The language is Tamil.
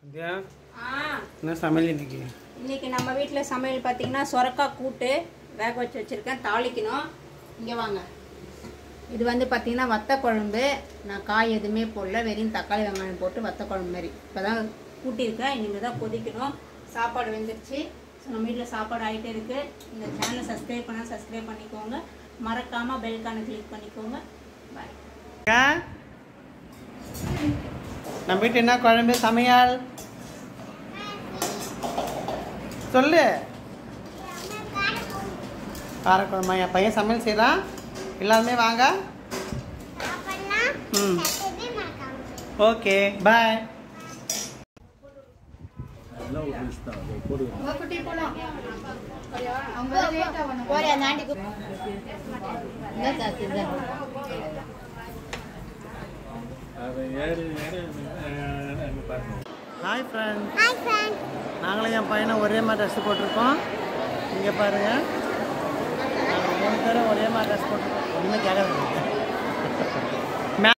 வித்யா ஆ என்ன சமையல் இன்னைக்கு இன்னைக்கு நம்ம வீட்டில் சமையல் பார்த்தீங்கன்னா சொரக்காய் கூட்டு வேக வச்சு வச்சுருக்கேன் தாளிக்கணும் இங்கே வாங்க இது வந்து பார்த்தீங்கன்னா வத்த குழம்பு நான் காய் எதுவுமே போடல வெறும் தக்காளி வெங்காயம் போட்டு வத்த குழம்பு மாதிரி இப்போ தான் கூட்டியிருக்கேன் இனிமேல் தான் கொதிக்கணும் சாப்பாடு வெந்துருச்சு ஸோ நம்ம வீட்டில் சாப்பாடு ஆகிட்டே இருக்குது இந்த சேனலை சப்ஸ்கிரைப் பண்ணால் சப்ஸ்கிரைப் பண்ணிக்கோங்க மறக்காமல் பெல்கானை கிளிக் பண்ணிக்கோங்க பாய் அக்கா, நம்ம வீட்டு என்ன குழம்பு சமையல் சொல்லு காரக்குழம்பா என் பையன் சமையல் செய்கிறான் எல்லாருமே வாங்க ம் ஓகே பாய் ஹாய் ஃப்ரெண்ட் நாங்களும் என் பையனை ஒரே மாதிரி ட்ரெஸ் போட்டிருக்கோம் இங்கே பாருங்கள் நாங்கள் மூணு பேரும் ஒரே மாதிரி ட்ரெஸ் போட்டிருக்கோம்